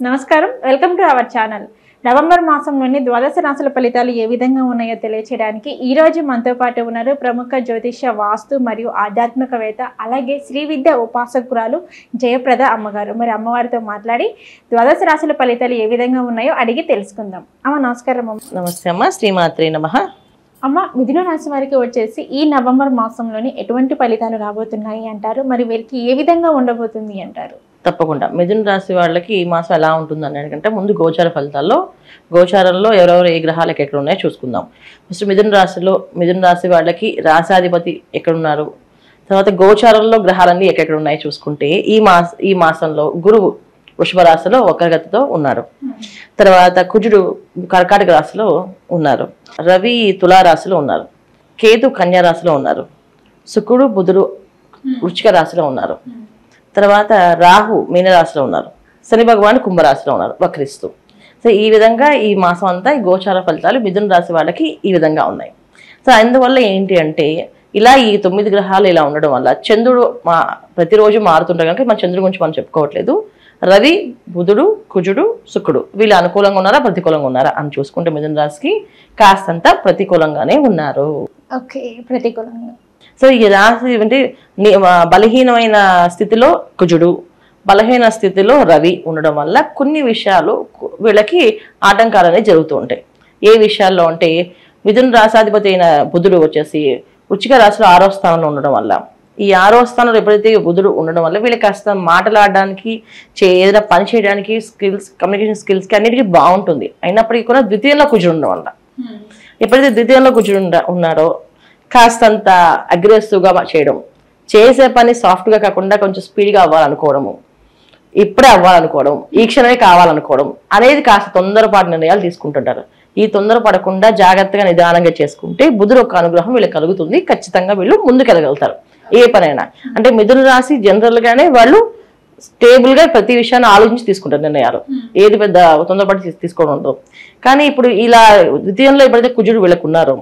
నమస్కారం welcome to our channel November మాసంలోని ద్వాదశ రాశుల ఫలితాలు ఏ విధంగా ఉన్నాయో తెలియచేయడానికి ఈ రోజు మనతో పాటు ఉన్నారు ప్రముఖ జ్యోతిష్య వాస్తు మరియు ఆధ్యాత్మికవేత్త అలాగే శ్రీ విద్య ఉపాసకురాలు జయప్రద అమ్మగారు మరి అమ్మవారితో మాట్లాడి ద్వాదశ రాశుల ఫలితాలు ఏ విధంగా ఉన్నాయో అడిగి తెలుసుకుందాం అమ్మ నమస్కారం అమ్మ నమస్తే అమ్మ శ్రీమాత్రే నమ అమ్మ మిథున రాశి వారికి వచ్చేసి ఈ నవంబర్ మాసంలోని ఎటువంటి ఫలితాలు రాబోతున్నాయి అంటారు మరి వీరికి ఏ విధంగా ఉండబోతుంది అంటారు తప్పకుండా మిథున రాశి వాళ్ళకి ఈ మాసం ఎలా ఉంటుంది అని అంటే ముందు గోచార ఫలితాల్లో గోచారంలో ఎవరెవరు ఏ గ్రహాలకు ఎక్కడ ఉన్నాయో చూసుకుందాం ఫస్ట్ మిథున రాశిలో మిథున రాశి వాళ్ళకి రాశాధిపతి ఎక్కడున్నారు తర్వాత గోచారంలో గ్రహాలన్నీ ఎక్కడెక్కడ ఉన్నాయో చూసుకుంటే ఈ మాస ఈ మాసంలో గురువు వృషభ రాశిలో వక్రగతితో ఉన్నారు తర్వాత కుజుడు కర్కాటక రాశిలో ఉన్నారు రవి తులారాశిలో ఉన్నారు కేతు కన్యా రాశిలో ఉన్నారు శుక్రుడు బుధుడు వృచ్చిక రాశిలో ఉన్నారు తర్వాత రాహు మీనరాశిలో ఉన్నారు శని భగవాన్ కుంభరాశిలో ఉన్నారు వక్రిస్తూ సో ఈ విధంగా ఈ మాసం అంతా ఈ గోచార ఫలితాలు మిథున రాశి వాళ్ళకి ఈ విధంగా ఉన్నాయి సో అందువల్ల ఏంటి అంటే ఇలా ఈ తొమ్మిది గ్రహాలు ఇలా ఉండడం వల్ల చంద్రుడు మా ప్రతిరోజు మారుతుంటారు కనుక మన చంద్రుడి గురించి మనం చెప్పుకోవట్లేదు రవి బుధుడు కుజుడు శుక్రుడు వీళ్ళు అనుకూలంగా ఉన్నారా ప్రతికూలంగా ఉన్నారా అని చూసుకుంటే మిథున రాశికి కాస్తంత ప్రతికూలంగానే ఉన్నారు ఓకే ప్రతికూలంగా సో ఈ రాశి అంటే ని- ఆ, బలహీనమైన స్థితిలో కుజుడు బలహీన స్థితిలో రవి ఉండడం వల్ల కొన్ని విషయాలు కు- వీళ్ళకి ఆటంకాలు అనేవి జరుగుతూ ఉంటాయి ఏ విషయాల్లో అంటే మిథున రాశాధిపతి అయిన బుధుడు వచ్చేసి వృచ్చిక రాశిలో ఆరో స్థానంలో ఉండడం వల్ల ఈ ఆరో స్థానంలో ఎప్పుడైతే బుధుడు ఉండడం వల్ల వీళ్ళకి కాస్త మాట్లాడడానికి చే ఏదైనా పని చేయడానికి స్కిల్స్ కమ్యూనికేషన్ స్కిల్స్కి అన్నిటికీ బాగుంటుంది అయినప్పటికీ కూడా ద్వితీయంలో కుజుడు ఉండడం వల్ల ఎప్పుడైతే ద్వితీయంలో కూర్చుని ఉండ- ఉన్నారో కాస్తంత అగ్రెసివ్గా చేయడం చేసే పని సాఫ్ట్గా కాకుండా కొంచెం స్పీడ్గా అవ్వాలనుకోవడము ఇప్పుడే అవ్వాలనుకోవడం ఈ క్షణమే కావాలనుకోవడం అనేది కాస్త తొందరపాటు నిర్ణయాలు తీసుకుంటుంటారు ఈ తొందరపడకుండా జాగ్రత్తగా నిదానంగా చేసుకుంటే బుధుడు ఒక అనుగ్రహం వీళ్ళకి కలుగుతుంది ఖచ్చితంగా వీళ్ళు ముందుకెళ్ళగలుగుతారు ఏ పనైనా అంటే మిథున రాశి జనరల్ గానే వాళ్ళు స్టేబుల్ గా ప్రతి విషయాన్ని ఆలోచించి తీసుకుంటారు నిర్ణయాలు ఏది పెద్ద తొందరపడి తీసు- తీసుకోవడం ఉండదు కానీ ఇప్పుడు ఇలా ద్వితీయంలో ఎప్పుడైతే కుజుడు వీళ్ళకు ఉన్నారో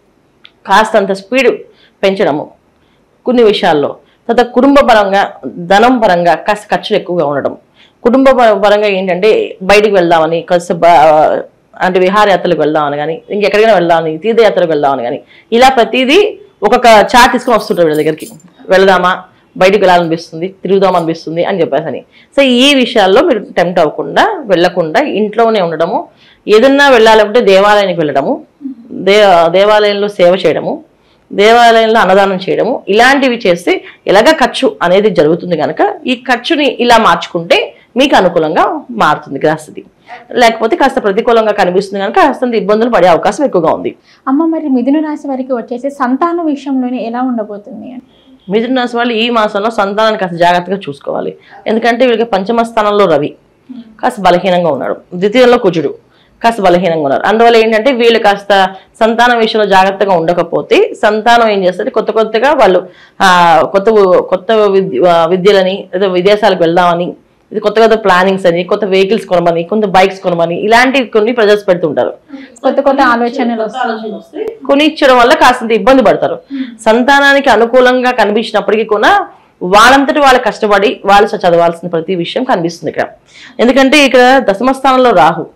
కాస్తంత స్పీడ్ పెంచడము కొన్ని విషయాల్లో తర్వాత కుటుంబ పరంగా ధనం పరంగా కాస్త ఖర్చులు ఎక్కువగా ఉండడం కుటుంబ ప- పరంగా ఏంటంటే బయటికి వెళ్దామని కాస్త బ- అంటే విహారయాత్రలకు వెళ్దామని కానీ ఇంకెక్కడికైనా వెళ్దామని తీర్థయాత్రకు వెళ్దామని కానీ ఇలా ప్రతిదీ ఒక్కొక్క చాట్ తీసుకొని వస్తుంటారు వీళ్ళ దగ్గరికి వెళదామా బయటికి వెళ్ళాలనిపిస్తుంది తిరుగుదాం అనిపిస్తుంది అని చెప్పేసి అని సో ఈ విషయాల్లో మీరు టెంప్ట్ అవ్వకుండా వెళ్ళకుండా ఇంట్లోనే ఉండడము ఏదన్నా వెళ్ళాలంటే దేవాలయానికి వెళ్ళడము దే దేవాలయంలో సేవ చేయడము దేవాలయంలో అన్నదానం చేయడము ఇలాంటివి చేస్తే ఎలాగ ఖర్చు అనేది జరుగుతుంది కనుక ఈ ఖర్చుని ఇలా మార్చుకుంటే మీకు అనుకూలంగా మారుతుంది గ్రహస్థితి లేకపోతే కాస్త ప్రతికూలంగా కనిపిస్తుంది కనుక కాస్త ఇబ్బందులు పడే అవకాశం ఎక్కువగా ఉంది అమ్మ మరి మిథున రాశి వారికి వచ్చేసి సంతాన విషయంలోనే ఎలా ఉండబోతుంది అని మిథున రాశి వాళ్ళు ఈ మాసంలో సంతానాన్ని కాస్త జాగ్రత్తగా చూసుకోవాలి ఎందుకంటే వీళ్ళకి పంచమ స్థానంలో రవి కాస్త బలహీనంగా ఉన్నాడు ద్వితీయంలో కుజుడు కాస్త బలహీనంగా ఉన్నారు అందువల్ల ఏంటంటే వీళ్ళు కాస్త సంతానం విషయంలో జాగ్రత్తగా ఉండకపోతే సంతానం ఏం చేస్తుంది కొత్త కొత్తగా వాళ్ళు ఆ, కొత్త కొత్త విద్య విద్యలని లేదా విదేశాలకు వెళ్దామని ఇది కొత్త కొత్త ప్లానింగ్స్ అని కొత్త వెహికల్స్ కొనమని కొంత బైక్స్ కొనమని ఇలాంటివి కొన్ని ప్రజెస్ పెడుతుంటారు కొత్త కొత్త ఆలోచనలు వస్తాయి కొనిచ్చడం వల్ల కాస్తంత ఇబ్బంది పడతారు సంతానానికి అనుకూలంగా కనిపించినప్పటికీ కూడా వాళ్ళంతటి వాళ్ళు కష్టపడి వాళ్ళు చదవాల్సిన ప్రతి విషయం కనిపిస్తుంది ఇక్కడ ఎందుకంటే ఇక్కడ దశమ స్థానంలో రాహు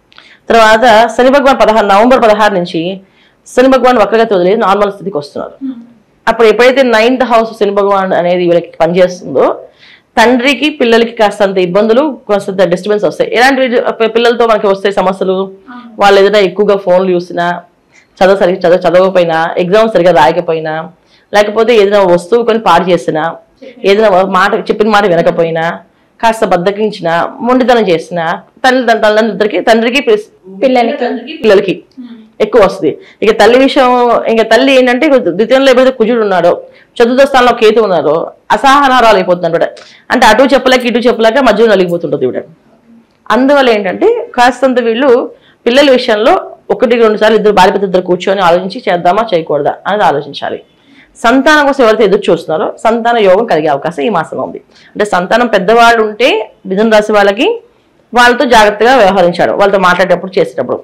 తర్వాత శని భగవాన్ పదహారు నవంబర్ పదహారు నుంచి శని భగవాన్ వక్రగతి వదిలి నార్మల్ స్థితికి వస్తున్నారు అప్పుడు ఎప్పుడైతే నైన్త్ హౌస్ శని భగవాన్ అనేది వీళ్ళకి పనిచేస్తుందో తండ్రికి పిల్లలకి కాస్తంత ఇబ్బందులు కాస్తంత డిస్టర్బెన్స్ వస్తాయి ఎలాంటి పి- పిల్లలతో మనకి వస్తాయి సమస్యలు వాళ్ళు ఏదైనా ఎక్కువగా ఫోన్లు చూసినా చదవ సరిగ్గా చదవ చదవకపోయినా ఎగ్జామ్ సరిగా రాయకపోయినా లేకపోతే ఏదైనా వస్తువు కొని పాడు చేసినా ఏదైనా మాట చెప్పిన మాట వినకపోయినా కాస్త బద్దకించిన మొండితనం చేసిన తల్లి తల్లిదండ్రులకి తండ్రికి ప్లస్ పిల్లలకి పిల్లలకి ఎక్కువ వస్తుంది ఇక తల్లి విషయం ఇంకా తల్లి ఏంటంటే ద్వితీయంలో ఎప్పుడైతే కుజుడు ఉన్నాడో చతుర్థ స్థానంలో కేతు ఉన్నారో అసహనారాలు అయిపోతున్నాడు అంటే అటు చెప్పలేక ఇటు చెప్పలేక మధ్యలో నలిగిపోతుంటుంది ఇవిడ అందువల్ల ఏంటంటే కాస్తంత వీళ్ళు పిల్లల విషయంలో ఒకటి రెండు సార్లు ఇద్దరు భార్య ఇద్దరు కూర్చొని ఆలోచించి చేద్దామా చేయకూడదా అనేది ఆలోచించాలి సంతానం కోసం ఎవరైతే ఎదురు చూస్తున్నారో సంతాన యోగం కలిగే అవకాశం ఈ మాసంలో ఉంది అంటే సంతానం పెద్దవాళ్ళు ఉంటే మిథున రాశి వాళ్ళకి వాళ్ళతో జాగ్రత్తగా వ్యవహరించాడు వాళ్ళతో మాట్లాడేటప్పుడు చేసేటప్పుడు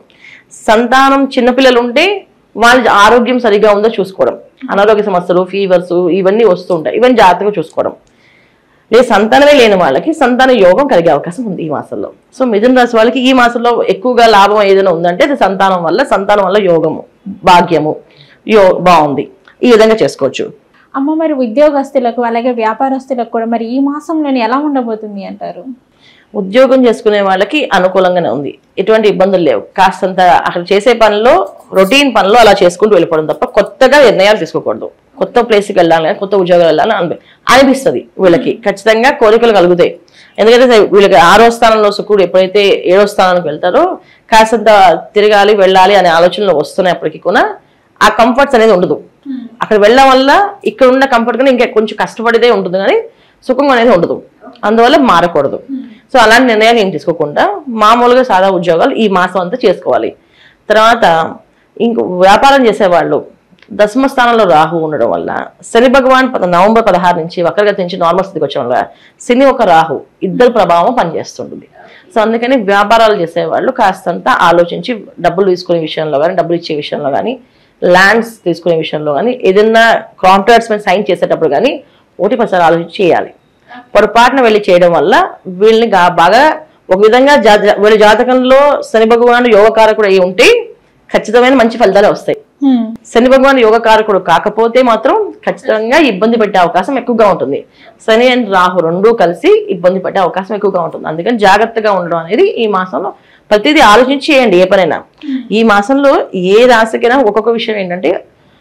సంతానం చిన్నపిల్లలు ఉంటే వాళ్ళ ఆరోగ్యం సరిగా ఉందో చూసుకోవడం అనారోగ్య సమస్యలు ఫీవర్స్ ఇవన్నీ వస్తూ ఉంటాయి ఇవన్నీ జాగ్రత్తగా చూసుకోవడం లేదు సంతానమే లేని వాళ్ళకి సంతాన యోగం కలిగే అవకాశం ఉంది ఈ మాసంలో సో మిథున రాశి వాళ్ళకి ఈ మాసంలో ఎక్కువగా లాభం ఏదైనా ఉందంటే అది సంతానం వల్ల సంతానం వల్ల యోగము భాగ్యము యో బాగుంది ఈ విధంగా చేసుకోవచ్చు అమ్మ మరి ఉద్యోగస్తులకు అలాగే వ్యాపారస్తులకు కూడా మరి ఈ మాసంలోని ఎలా ఉండబోతుంది అంటారు ఉద్యోగం చేసుకునే వాళ్ళకి అనుకూలంగానే ఉంది ఎటువంటి ఇబ్బందులు లేవు కాస్తంత అక్కడ చేసే పనిలో రొటీన్ పనిలో అలా చేసుకుంటూ వెళ్ళిపోవడం తప్ప కొత్తగా నిర్ణయాలు తీసుకోకూడదు కొత్త ప్లేస్కి వెళ్ళాలి కానీ కొత్త ఉద్యోగాలు వెళ్ళాలని అనిపి అనిపిస్తుంది వీళ్ళకి ఖచ్చితంగా కోరికలు కలుగుతాయి ఎందుకంటే వీళ్ళకి ఆరో స్థానంలో శుక్రుడు ఎప్పుడైతే ఏడో స్థానానికి వెళ్తారో కాస్తంత తిరగాలి వెళ్ళాలి అనే ఆలోచనలు వస్తున్నప్పటికీ కూడా ఆ కంఫర్ట్స్ అనేది ఉండదు అక్కడ వెళ్ళడం వల్ల ఇక్కడ ఉన్న కంఫర్ట్ కన్నా ఇంకా కొంచెం కష్టపడితే ఉంటుంది కానీ సుఖం అనేది ఉండదు అందువల్ల మారకూడదు సో అలాంటి నిర్ణయాలు ఏం తీసుకోకుండా మామూలుగా సాదా ఉద్యోగాలు ఈ మాసం అంతా చేసుకోవాలి తర్వాత ఇంక వ్యాపారం చేసేవాళ్ళు దశమ స్థానంలో రాహు ఉండడం వల్ల శని భగవాన్ పద- నవంబర్ పదహారు నుంచి వక్రగతి నుంచి నార్మల్ స్థితికి వచ్చడం వల్ల శని ఒక రాహు ఇద్దరు ప్రభావం పనిచేస్తుంటుంది సో అందుకని వ్యాపారాలు చేసేవాళ్ళు కాస్తంత ఆలోచించి డబ్బులు తీసుకునే విషయంలో కానీ డబ్బులు ఇచ్చే విషయంలో కానీ ల్యాండ్స్ తీసుకునే విషయంలో కానీ ఏదైనా కాంట్రాక్ట్స్ మీద సైన్ చేసేటప్పుడు కానీ ఒకటి పదిసారి ఆలోచించి చేయాలి పొరపాటున వెళ్ళి చేయడం వల్ల వీళ్ళని గా- బాగా ఒక విధంగా జా జా- వీళ్ళ జాతకంలో శని భగవాను యోగకారకుడు అయి ఉంటే ఖచ్చితమైన మంచి ఫలితాలు వస్తాయి హ్మ్. శని భగవాన్ యోగకారకుడు కాకపోతే మాత్రం ఖచ్చితంగా ఇబ్బంది పెట్టే అవకాశం ఎక్కువగా ఉంటుంది శని అండ్ రాహు రెండూ కలిసి ఇబ్బంది పెట్టే అవకాశం ఎక్కువగా ఉంటుంది అందుకని జాగ్రత్తగా ఉండడం అనేది ఈ మాసంలో ప్రతిదీ ఆలోచించి చేయండి ఏ పనైనా ఈ మాసంలో ఏ రాశికైనా ఒక్కొక్క విషయం ఏంటంటే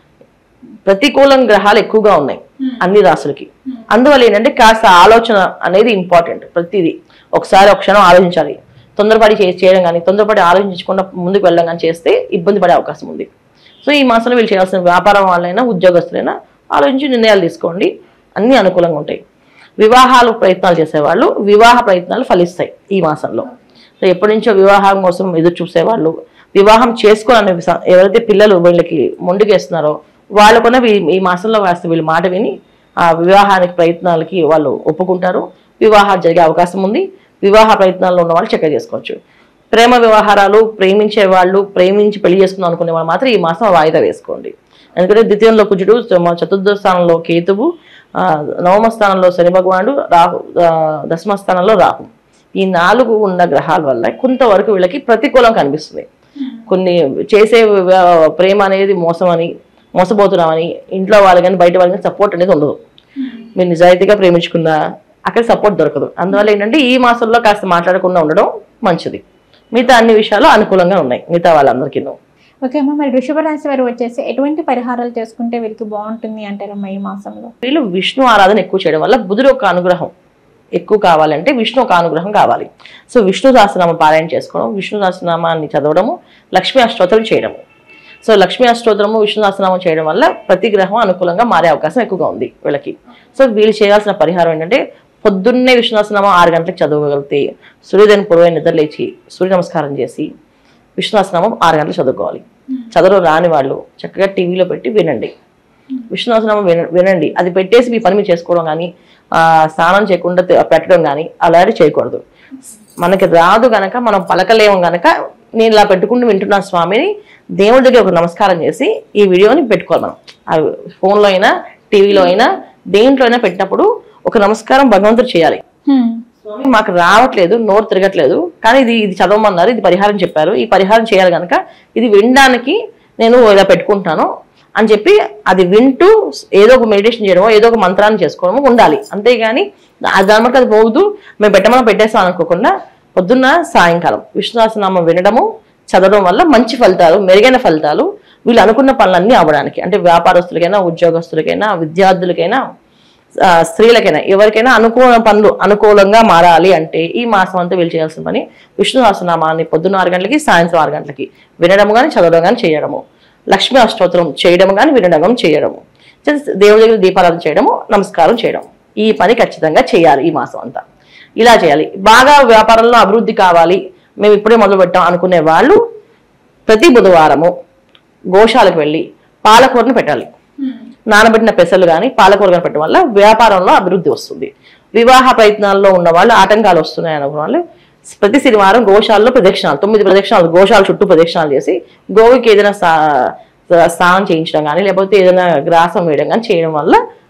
ప్రతికూలం గ్రహాలు ఎక్కువగా ఉన్నాయి అన్ని రాసులకి అందువల్ల ఏంటంటే కాస్త ఆలోచన అనేది ఇంపార్టెంట్ ప్రతిదీ ఒకసారి ఒక క్షణం ఆలోచించాలి తొందరపడి చే- చేయడం కానీ తొందరపడి ఆలోచించకుండా ముందుకు వెళ్ళడం కానీ చేస్తే ఇబ్బంది పడే అవకాశం ఉంది సో ఈ మాసంలో వీళ్ళు చేయాల్సిన వ్యాపారం వాళ్ళైనా ఉద్యోగస్తులైనా ఆలోచించి నిర్ణయాలు తీసుకోండి అన్ని అనుకూలంగా ఉంటాయి వివాహాలు ప్రయత్నాలు చేసేవాళ్ళు వివాహ ప్రయత్నాలు ఫలిస్తాయి ఈ మాసంలో సో ఎప్పటి నుంచో వివాహం కోసం ఎదురు చూసేవాళ్ళు వివాహం చేసుకోవాలని విస- ఎవరైతే పిల్లలు వీళ్ళకి మొండికేస్తున్నారో వాళ్ళు కూడా వీ- ఈ మాసంలో కాస్త వీళ్ళ మాట విని ఆ వివాహానికి ప్రయత్నాలకి వాళ్ళు ఒప్పుకుంటారు వివాహాలు జరిగే అవకాశం ఉంది వివాహ ప్రయత్నాల్లో ఉన్న వాళ్ళు చక్కగా చేసుకోవచ్చు ప్రేమ వ్యవహారాలు ప్రేమించే వాళ్ళు ప్రేమించి పెళ్లి చేసుకుందాం అనుకునే వాళ్ళు మాత్రం ఈ మాసం వాయిదా వేసుకోండి ఎందుకంటే ద్వితీయంలో కుజుడు చ- చతుర్థ స్థానంలో కేతువు ఆ, నవమ స్థానంలో శని భగవానుడు రాహు ఆ, దశమ స్థానంలో రాహు ఈ నాలుగు ఉన్న గ్రహాల వల్ల కొంతవరకు వీళ్ళకి ప్రతికూలం కనిపిస్తుంది కొన్ని చేసే వ్య- ప్రేమ అనేది మోసం అని మోసపోతున్నామని ఇంట్లో వాళ్ళు కానీ బయట వాళ్ళు కానీ సపోర్ట్ అనేది ఉండదు మీరు నిజాయితీగా ప్రేమించుకున్నా అక్కడ సపోర్ట్ దొరకదు అందువల్ల ఏంటంటే ఈ మాసంలో కాస్త మాట్లాడకుండా ఉండడం మంచిది మిగతా అన్ని విషయాలు అనుకూలంగా ఉన్నాయి మిగతా వాళ్ళందరికీ ఓకే అమ్మ మరి వృషభ రాశి వారు వచ్చేసి ఎటువంటి పరిహారాలు చేసుకుంటే వీరికి బాగుంటుంది అంటారమ్మా ఈ మాసంలో వీళ్ళు విష్ణు ఆరాధన ఎక్కువ చేయడం వల్ల బుధుడు ఒక అనుగ్రహం ఎక్కువ కావాలంటే విష్ణు ఒక అనుగ్రహం కావాలి సో విష్ణు సహస్రనామ పారాయణ చేసుకోవడం విష్ణు సహస్రనామాన్ని చదవడము లక్ష్మీ అష్టోత్తరం చేయడము సో లక్ష్మీ అష్టోత్తరము విష్ణు సహస్రనామం చేయడం వల్ల ప్రతి గ్రహం అనుకూలంగా మారే అవకాశం ఎక్కువగా ఉంది వీళ్ళకి సో వీళ్ళు చేయాల్సిన పరిహారం ఏంటంటే పొద్దున్నే విష్ణు సహస్రనామం ఆరు గంటలకు చదవగలిగితే సూర్యోదయం పూర్వై నిద్ర లేచి సూర్య నమస్కారం చేసి విష్ణు సహస్రనామం ఆరు గంటలు చదువుకోవాలి చదవడం రాని వాళ్ళు చక్కగా టీవీలో పెట్టి వినండి విష్ణు సహస్రనామం విన వినండి అది పెట్టేసి మీ పని మీరు చేసుకోవడం కానీ ఆ, స్నానం చేయకుండా తె- పెట్టడం కానీ అలాంటివి చేయకూడదు మనకి రాదు గనక మనం పలకలేము గనక నేను ఇలా పెట్టుకుంటూ వింటున్నాను స్వామిని దేవుడి దగ్గర ఒక నమస్కారం చేసి ఈ వీడియోని పెట్టుకోవాలి మనం అది ఫోన్లో అయినా టీవీలో అయినా దేంట్లో అయినా పెట్టినప్పుడు ఒక నమస్కారం భగవంతుడు చేయాలి హ్మ్. స్వామి మాకు రావట్లేదు నోరు తిరగట్లేదు కానీ ఇది ఇది చదవమన్నారు ఇది పరిహారం చెప్పారు ఈ పరిహారం చేయాలి కనుక ఇది వినడానికి నేను ఇలా పెట్టుకుంటాను అని చెప్పి అది వింటూ ఏదో ఒక మెడిటేషన్ చేయడమో ఏదో ఒక మంత్రాన్ని చేసుకోవడమో ఉండాలి అంతేగాని ఆ దాని బట్టి అది పోదు మేము పెట్టమని పెట్టేస్తాం అనుకోకుండా పొద్దున్న సాయంకాలం విష్ణుదాసనామం వినడము చదవడం వల్ల మంచి ఫలితాలు మెరుగైన ఫలితాలు వీళ్ళు అనుకున్న పనులన్నీ అవ్వడానికి అంటే వ్యాపారస్తులకైనా ఉద్యోగస్తులకైనా విద్యార్థులకైనా ఆ, స్త్రీలకైనా ఎవరికైనా అనుకూల పనులు అనుకూలంగా మారాలి అంటే ఈ మాసం అంతా వీళ్ళు చేయాల్సిన పని విష్ణు సహస్రనామాన్ని పొద్దున్న ఆరు గంటలకి సాయంత్రం ఆరు గంటలకి వినడం కానీ చదవడం కానీ చేయడము లక్ష్మీ అష్టోత్తరం చేయడం కానీ వినడం కానీ చేయడము just దేవుడి దగ్గర దీపారాధన చేయడము నమస్కారం చేయడం ఈ పని ఖచ్చితంగా చేయాలి ఈ మాసం అంతా ఇలా చేయాలి బాగా వ్యాపారంలో అభివృద్ధి కావాలి మేము ఇప్పుడే మొదలు పెట్టాం అనుకునే వాళ్ళు ప్రతి బుధవారము గోశాలకు వెళ్ళి పాలకూరను పెట్టాలి నానబెట్టిన పెసలు కానీ పాలకూర కానీ పెట్టడం వల్ల వ్యాపారంలో అభివృద్ధి వస్తుంది వివాహ ప్రయత్నాల్లో ఉన్న వాళ్ళు ఆటంకాలు వస్తున్నాయి అనుకున్న వాళ్ళు ప్రతి శనివారం గోశాలలో ప్రదక్షిణాలు తొమ్మిది ప్రదక్షిణాలు గోశాల చుట్టూ ప్రదక్షిణాలు చేసి గోవుకి ఏదైనా సా- స్నానం చేయించడం కానీ లేకపోతే ఏదైనా గ్రాసం వేయడం కానీ చేయడం వల్ల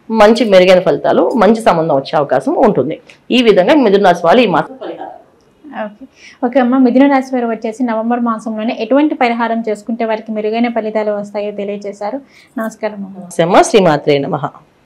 మంచి మెరుగైన ఫలితాలు మంచి సంబంధం వచ్చే అవకాశం ఉంటుంది ఈ విధంగా మిథున రాశి వాళ్ళు ఈ మాసం పరిహారం ఓకే ఓకే అమ్మ మిథున రాశి వారు వచ్చేసి నవంబర్ మాసంలోనే ఎటువంటి పరిహారం చేసుకుంటే వారికి మెరుగైన ఫలితాలు వస్తాయో తెలియజేశారు నమస్కారం అమ్మ శ్రీమాత్రే నమః